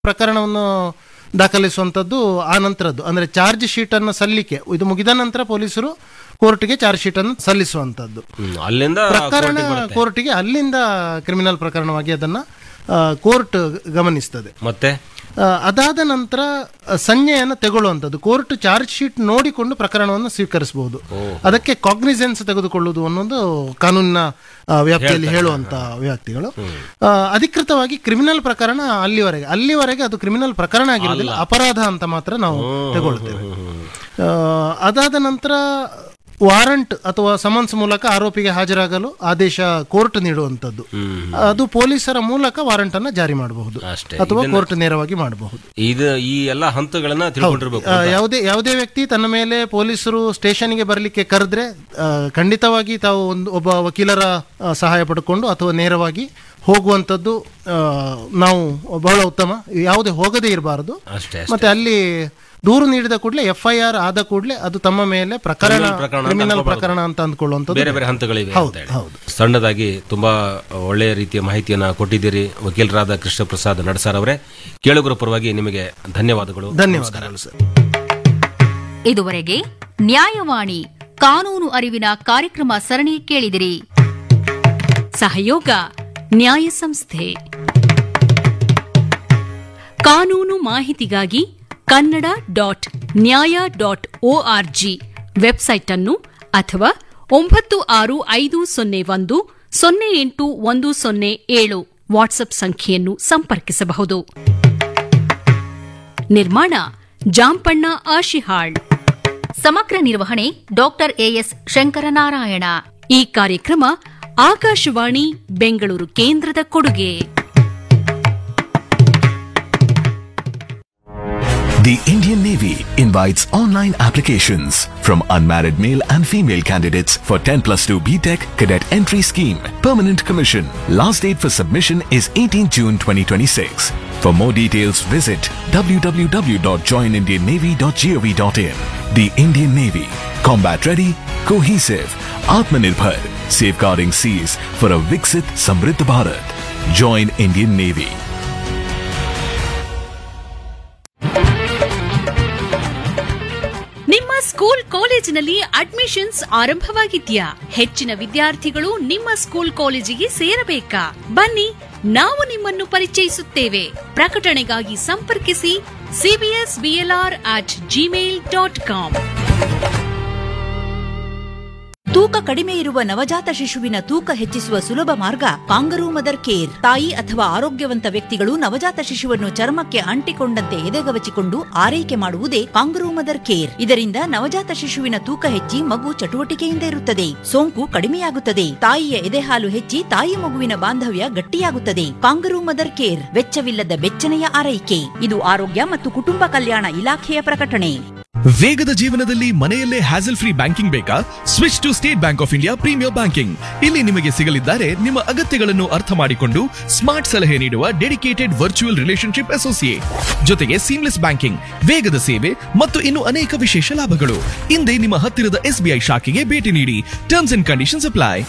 ಪ್ರಕರಣವನ್ನು ದಾಖಲಿಸುವಂಥದ್ದು ಆ ನಂತರದ್ದು ಅಂದರೆ ಚಾರ್ಜ್ ಶೀಟನ್ನು ಸಲ್ಲಿಕೆ ಇದು ಮುಗಿದ ನಂತರ ಪೊಲೀಸರು ಕೋರ್ಟ್ಗೆ ಚಾರ್ಜ್ ಶೀಟನ್ನು ಸಲ್ಲಿಸುವಂಥದ್ದು ಹ್ಮ್. ಅಲ್ಲಿಂದ ಪ್ರಕರಣ ಕೋರ್ಟಿಗೆ ಬರುತ್ತೆ. ಕೋರ್ಟಿಗೆ ಅಲ್ಲಿಂದ ಕ್ರಿಮಿನಲ್ ಪ್ರಕರಣವಾಗಿ ಅದನ್ನ ಆ, ಕೋರ್ಟ್ ಗಮನಿಸ್ತದೆ ಮತ್ತೆ ಆ, ಅದಾದ ನಂತರ ಆ, ಸಂಜ್ಞೆಯನ್ನು ತೆಗೊಳ್ಳುವಂಥದ್ದು ಕೋರ್ಟ್ ಚಾರ್ಜ್ ಶೀಟ್ ನೋಡಿಕೊಂಡು ಪ್ರಕರಣವನ್ನು ಸ್ವೀಕರಿಸಬಹುದು ಅದಕ್ಕೆ ಕಾಗ್ನಿಸೆನ್ಸ್ ತೆಗೆದುಕೊಳ್ಳುವುದು ಅನ್ನೋದು ಕಾನೂನಿನ ಆ, ವ್ಯಾಪ್ತಿಯಲ್ಲಿ ಹೇಳುವಂತ ವ್ಯಕ್ತಿಗಳು ಆ, ಅಧಿಕೃತವಾಗಿ ಕ್ರಿಮಿನಲ್ ಪ್ರಕರಣ ಅಲ್ಲಿವರೆಗೆ ಅಲ್ಲಿವರೆಗೆ ಅದು ಕ್ರಿಮಿನಲ್ ಪ್ರಕರಣ ಆಗಿರೋದಿಲ್ಲ ಅಪರಾಧ ಅಂತ ಮಾತ್ರ ನಾವು ತಗೊಳ್ತೇವೆ ಆ, ಅದಾದ ನಂತರ ವಾರಂಟ್ ಅಥವಾ ಸಮನ್ಸ್ ಮೂಲಕ ಆರೋಪಿಗೆ ಹಾಜರಾಗಲು ಆದೇಶ ಕೋರ್ಟ್ ನೀಡುವಂಥದ್ದು ಅದು ಪೊಲೀಸರ ಮೂಲಕ ವಾರಂಟ್ ಅನ್ನ ಜಾರಿ ಮಾಡಬಹುದು ಅಷ್ಟೇ ಅಥವಾ ಕೋರ್ಟ್ ನೇರವಾಗಿ ಮಾಡಬಹುದು ಇದು ಈ ಎಲ್ಲಾ ಹಂತಗಳನ್ನ ತಿಳ್ಕೊಂಡಿರ್ಬೇಕು ಆ, ಯಾವುದೇ ಯಾವುದೇ ವ್ಯಕ್ತಿ ತನ್ನ ಮೇಲೆ ಪೊಲೀಸರು ಸ್ಟೇಷನ್ಗೆ ಬರಲಿಕ್ಕೆ ಕರೆದ್ರೆ ಆ, ಖಂಡಿತವಾಗಿ ತಾವು ಒಂದು ಒಬ್ಬ ವಕೀಲರ ಆ, ಸಹಾಯ ಪಡ್ಕೊಂಡು ಅಥವಾ ನೇರವಾಗಿ ಹೋಗುವಂಥದ್ದು ಆ, ನಾವು ಬಹಳ ಉತ್ತಮ ಯಾವುದೇ ಹೋಗದೇ ಇರಬಾರದು ಅಷ್ಟೇ ಅಷ್ಟೇ. ಮತ್ತೆ ಅಲ್ಲಿ ದೂರು ನೀಡಿದ ಕೂಡಲೇ ಎಫ್ ಐ ಆರ್ ಆದ ಕೂಡಲೇ ಅದು ತಮ್ಮ ಮೇಲೆ ಪ್ರಕರಣ Criminal ಪ್ರಕರಣ ಅಂತ ಕ್ರಿಮಿನಲ್ ಅನ್ಕೊಬಾರ್ದು. ಪ್ರಕರಣ ಅಂತ ಅಂದ್ಕೊಳ್ಳುವಂಥದ್ದು ಬೇರೆ ಬೇರೆ ಹಂತಗಳಿವೆ ಹೌದು, ಅಂತ ಹೇಳಿ. ಹೌದು. ಸಣ್ಣದಾಗಿ ತುಂಬಾ ಒಳ್ಳೆಯ ರೀತಿಯ ಮಾಹಿತಿಯನ್ನ ಕೊಟ್ಟಿದ್ದೀರಿ ವಕೀಲರಾದ ಕೃಷ್ಣ ಪ್ರಸಾದ್ ನಡಸಾರ್ ಅವರೇ ಕೇಳುಗರ ಪರವಾಗಿ ನಿಮಗೆ ಧನ್ಯವಾದಗಳು ಧನ್ಯವಾದಗಳು ಸರ್ ಇದುವರೆಗೆ ನ್ಯಾಯವಾಣಿ ಕಾನೂನು ಅರಿವಿನ ಕಾರ್ಯಕ್ರಮ ಸರಣಿ ಕೇಳಿದಿರಿ ಸಹಯೋಗ ನ್ಯಾಯ ಸಂಸ್ಥೆ ಕಾನೂನು ಮಾಹಿತಿಗಾಗಿ Kannada dot Nyaya dot ORG website ಅನ್ನು ಅಥವಾ ಒಂಬತ್ತು ಆರು ಐದು ಸೊನ್ನೆ ಒಂದು ಸೊನ್ನೆ ಎಂಟು ಒಂದು ಸೊನ್ನೆ ಏಳು ವಾಟ್ಸ್ಆಪ್ ಸಂಖ್ಯೆಯನ್ನು ಸಂಪರ್ಕಿಸಬಹುದು ನಿರ್ಮಾಣ ಜಾಂಪಣ್ಣ ಆಶಿಹಾಳ್ ಸಮಗ್ರ ನಿರ್ವಹಣೆ ಡಾಕ್ಟರ್ ಎಎಸ್ ಶಂಕರನಾರಾಯಣ ಈ ಕಾರ್ಯಕ್ರಮ ಆಕಾಶವಾಣಿ ಬೆಂಗಳೂರು ಕೇಂದ್ರದ ಕೊಡುಗೆ The Indian Navy invites online applications from unmarried male and female candidates for 10 plus 2 BTEC cadet entry scheme. Permanent commission. Last date for submission is 18 June 2026. For more details, visit www.joinindiannavy.gov.in. The Indian Navy. Combat ready, cohesive, Atmanirbhar, safeguarding seas for a Viksit Samriddh Bharat. Join Indian Navy. ನಿಮ್ಮ school ಕಾಲೇಜಿನಲ್ಲಿ admissions ಆರಂಭವಾಗಿದ್ಯಾ ಹೆಚ್ಚಿನ ವಿದ್ಯಾರ್ಥಿಗಳು ನಿಮ್ಮ school ಕಾಲೇಜಿಗೆ ಸೇರಬೇಕಾ ಬನ್ನಿ ನಾವು ನಿಮ್ಮನ್ನು ಪರಿಚಯಿಸುತ್ತೇವೆ ಪ್ರಕಟಣೆಗಾಗಿ ಸಂಪರ್ಕಿಸಿ CBS BLR at Gmail dot com ತೂಕ ಕಡಿಮೆ ಇರುವ ನವಜಾತ ಶಿಶುವಿನ ತೂಕ ಹೆಚ್ಚಿಸುವ ಸುಲಭ ಮಾರ್ಗ ಕಾಂಗರೂ ಮದರ್ ಕೇರ್ ತಾಯಿ ಅಥವಾ ಆರೋಗ್ಯವಂತ ವ್ಯಕ್ತಿಗಳು ನವಜಾತ ಶಿಶುವನ್ನು ಚರ್ಮಕ್ಕೆ ಅಂಟಿಕೊಂಡಂತೆ ಎದೆಗವಚಿಕೊಂಡು ಆರೈಕೆ ಮಾಡುವುದೇ ಕಾಂಗರೂ ಮದರ್ ಕೇರ್ ಇದರಿಂದ ನವಜಾತ ಶಿಶುವಿನ ತೂಕ ಹೆಚ್ಚಿ ಮಗು ಚಟುವಟಿಕೆಯಿಂದ ಇರುತ್ತದೆ ಸೋಂಕು ಕಡಿಮೆಯಾಗುತ್ತದೆ ತಾಯಿಯ ಎದೆಹಾಲು ಹೆಚ್ಚಿ ತಾಯಿ ಮಗುವಿನ ಬಾಂಧವ್ಯ ಗಟ್ಟಿಯಾಗುತ್ತದೆ ಕಾಂಗರೂ ಮದರ್ ಕೇರ್ ವೆಚ್ಚವಿಲ್ಲದ ಬೆಚ್ಚನೆಯ ಆರೈಕೆ ಇದು ಆರೋಗ್ಯ ಮತ್ತು ಕುಟುಂಬ ಕಲ್ಯಾಣ ಇಲಾಖೆಯ ಪ್ರಕಟಣೆ ವೇಗದ ಜೀವನದಲ್ಲಿ ಮನೆಯಲ್ಲೇ ಹ್ಯಾಸಲ್ ಫ್ರೀ ಬ್ಯಾಂಕಿಂಗ್ ಬೇಕಾ switch to State Bank of India premier banking ಇಲ್ಲಿ ನಿಮಗೆ ಸಿಗಲಿದ್ದಾರೆ ನಿಮ್ಮ ಅಗತ್ಯಗಳನ್ನು ಅರ್ಥ ಮಾಡಿಕೊಂಡು ಸ್ಮಾರ್ಟ್ ಸಲಹೆ ನೀಡುವ ಡೆಡಿಕೇಟೆಡ್ ವರ್ಚುವಲ್ ರಿಲೇಶನ್ಶಿಪ್ ಅಸೋಸಿಯೇಟ್ ಜೊತೆಗೆ ಸೀಮ್ಲೆಸ್ ಬ್ಯಾಂಕಿಂಗ್ ವೇಗದ ಸೇವೆ ಮತ್ತು ಇನ್ನು ಅನೇಕ ವಿಶೇಷ ಲಾಭಗಳು ಹಿಂದೆ ನಿಮ್ಮ ಹತ್ತಿರದ ಎಸ್ಬಿಐ ಶಾಖೆಗೆ ಭೇಟಿ ನೀಡಿ ಟರ್ಮ್ಸ್ ಅಂಡ್ ಕಂಡೀಷನ್ಸ್ ಅಪ್ಲೈ